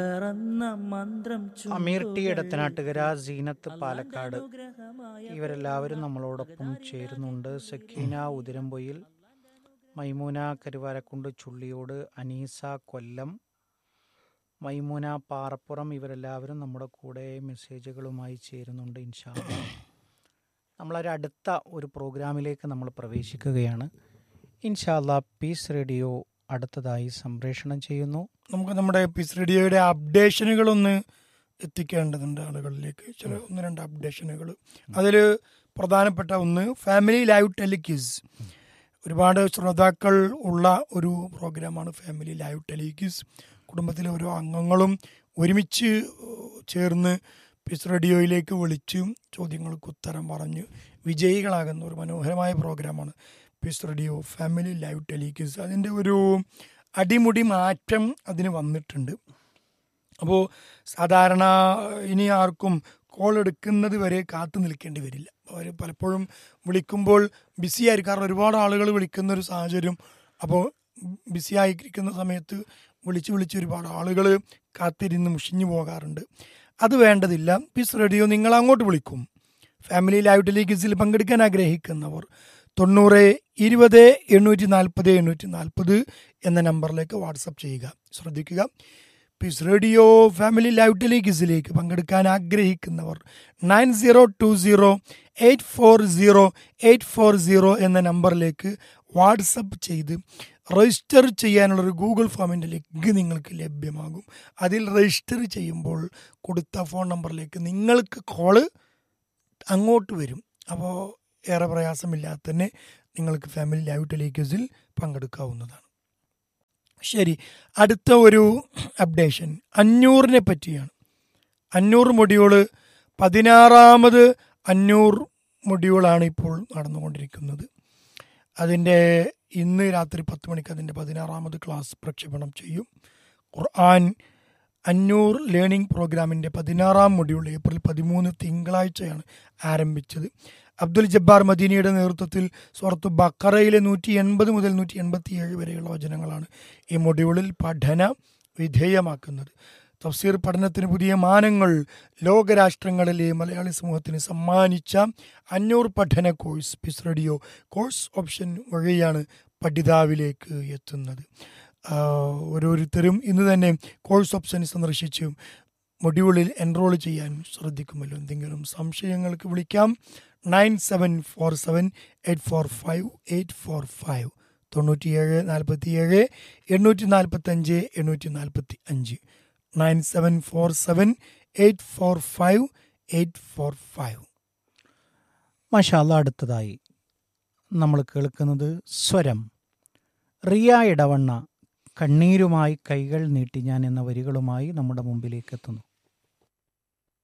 അമീർ T Edathanattukara Seenath Palakkad ഇവരെല്ലാവരും നമ്മളോടൊപ്പം ചേരുന്നുണ്ട് സക്കീന ഉതിരമ്പൊയിൽ മൈമൂന കരുവാരക്കുണ്ട് ചുള്ളിയോട് അനീസ കൊല്ലം മൈമൂന പാറപ്പുറം ഇവരെല്ലാവരും നമ്മുടെ കൂടെ മെസ്സേജുകളുമായി ചേരുന്നുണ്ട് ഇൻഷാ അല്ലാ. നമ്മളൊരു അടുത്ത ഒരു പ്രോഗ്രാമിലേക്ക് നമ്മൾ പ്രവേശിക്കുകയാണ് ഇൻഷാല്ല പീസ് റേഡിയോ അടുത്തതായി സംപ്രേഷണം ചെയ്യുന്നു നമുക്ക് നമ്മുടെ പീസ് റേഡിയോയുടെ അപ്ഡേഷനുകളൊന്ന് എത്തിക്കേണ്ടതുണ്ട് ആളുകളിലേക്ക് ചില ഒന്ന് രണ്ട് അപ്ഡേഷനുകൾ അതിൽ പ്രധാനപ്പെട്ട ഒന്ന് ഫാമിലി ലൈവ് ടെലിക്യൂസ് ഒരുപാട് ശ്രോതാക്കൾ ഉള്ള ഒരു പ്രോഗ്രാമാണ് ഫാമിലി ലൈവ് ടെലിക്യൂസ് കുടുംബത്തിലെ ഓരോ അംഗങ്ങളും ഒരുമിച്ച് ചേർന്ന് പീസ് റേഡിയോയിലേക്ക് വിളിച്ച് ചോദ്യങ്ങൾക്ക് ഉത്തരം പറഞ്ഞ് വിജയികളാകുന്ന ഒരു മനോഹരമായ പ്രോഗ്രാമാണ് peace radio family live telequiz അതിൻ്റെ ഒരു അടിമുടി മാറ്റം അതിന് വന്നിട്ടുണ്ട് അപ്പോൾ സാധാരണ ഇനി ആർക്കും കോൾ എടുക്കുന്നത് വരെ കാത്തു നിൽക്കേണ്ടി വരില്ല അവർ പലപ്പോഴും വിളിക്കുമ്പോൾ ബിസി ആയിരിക്കും കാരണം ഒരുപാട് ആളുകൾ വിളിക്കുന്ന ഒരു സാഹചര്യം അപ്പോൾ ബിസി ആയിരിക്കുന്ന സമയത്ത് വിളിച്ച് വിളിച്ച് ഒരുപാട് ആളുകൾ കാത്തിരുന്ന് മുഷിഞ്ഞു പോകാറുണ്ട് അത് വേണ്ടതില്ല പീസ് റേഡിയോ നിങ്ങൾ അങ്ങോട്ട് വിളിക്കും ഫാമിലി ലൈവ് ടെലിഗസിൽ പങ്കെടുക്കാൻ ആഗ്രഹിക്കുന്നവർ തൊണ്ണൂറ് ഇരുപത് എണ്ണൂറ്റി നാൽപ്പത് എണ്ണൂറ്റി നാൽപ്പത് എന്ന നമ്പറിലേക്ക് വാട്സപ്പ് ചെയ്യുക ശ്രദ്ധിക്കുക പീസ് റേഡിയോ ഫാമിലി ലൈവ് ടെലിഗസിലേക്ക് പങ്കെടുക്കാൻ ആഗ്രഹിക്കുന്നവർ nine zero two zero eight four zero eight four zero എന്ന നമ്പറിലേക്ക് വാട്സപ്പ് ചെയ്ത് രജിസ്റ്റർ ചെയ്യാനുള്ളൊരു ഗൂഗിൾ ഫോമിൻ്റെ ലിങ്ക് നിങ്ങൾക്ക് ലഭ്യമാകും അതിൽ രജിസ്റ്റർ ചെയ്യുമ്പോൾ കൊടുത്ത ഫോൺ നമ്പറിലേക്ക് നിങ്ങൾക്ക് കോള് അങ്ങോട്ട് വരും അപ്പോൾ ഏറെ പ്രയാസമില്ലാതെ തന്നെ നിങ്ങൾക്ക് ഫാമിലി ലൈവ് ടെലിക്യൂസിൽ പങ്കെടുക്കാവുന്നതാണ് ശരി അടുത്ത ഒരു അപ്ഡേഷൻ അഞ്ഞൂറിനെ പറ്റിയാണ് അഞ്ഞൂറ് മൊഡ്യൂള് പതിനാറാമത് അഞ്ഞൂറ് മൊഡ്യൂളാണ് ഇപ്പോൾ നടന്നുകൊണ്ടിരിക്കുന്നത് അതിൻ്റെ ഇന്ന് രാത്രി പത്ത് മണിക്ക് അതിൻ്റെ പതിനാറാമത് ക്ലാസ് പ്രക്ഷേപണം ചെയ്യും ഖുർആൻ അഞ്ഞൂർ ലേണിംഗ് പ്രോഗ്രാമിൻ്റെ പതിനാറാം മൊഡ്യൂൾ ഏപ്രിൽ പതിമൂന്ന് തിങ്കളാഴ്ചയാണ് ആരംഭിച്ചത് അബ്ദുൽ ജബ്ബാർ മദീനയുടെ നേതൃത്വത്തിൽ സുഹൃത്ത് ബക്കറയിലെ നൂറ്റി എൺപത് മുതൽ നൂറ്റി എൺപത്തി ഏഴ് വരെയുള്ള വചനങ്ങളാണ് ഈ മൊഡ്യൂളിൽ പഠന വിധേയമാക്കുന്നത് തഫ്സീർ പഠനത്തിന് പുതിയ മാനങ്ങൾ ലോകരാഷ്ട്രങ്ങളിലെ മലയാളി സമൂഹത്തിന് സമ്മാനിച്ച അഞ്ഞൂറ് പഠന course peace radio course option വഴിയാണ് പഠിതാവിലേക്ക് എത്തുന്നത് ആ, ഓരോരുത്തരും ഇന്ന് തന്നെ കോഴ്സ് ഓപ്ഷൻ സന്ദർശിച്ച് മൊഡ്യൂളിൽ എൻറോൾ ചെയ്യാൻ ശ്രദ്ധിക്കുമല്ലോ എന്തെങ്കിലും സംശയങ്ങൾക്ക് വിളിക്കാം nine seven four seven eight four five eight four five തൊണ്ണൂറ്റിയേഴ് നാൽപ്പത്തിയേഴ് എണ്ണൂറ്റി നാൽപ്പത്തഞ്ച് എണ്ണൂറ്റി നാൽപ്പത്തി അഞ്ച് nine seven four seven eight four five eight four five മഷാല അടുത്തതായി നമ്മൾ കേൾക്കുന്നത് സ്വരം റിയ ഇടവണ്ണ കണ്ണീരുമായി കൈകൾ നീട്ടി ഞാൻ എന്ന വരികളുമായി നമ്മുടെ മുമ്പിലേക്ക് എത്തുന്നു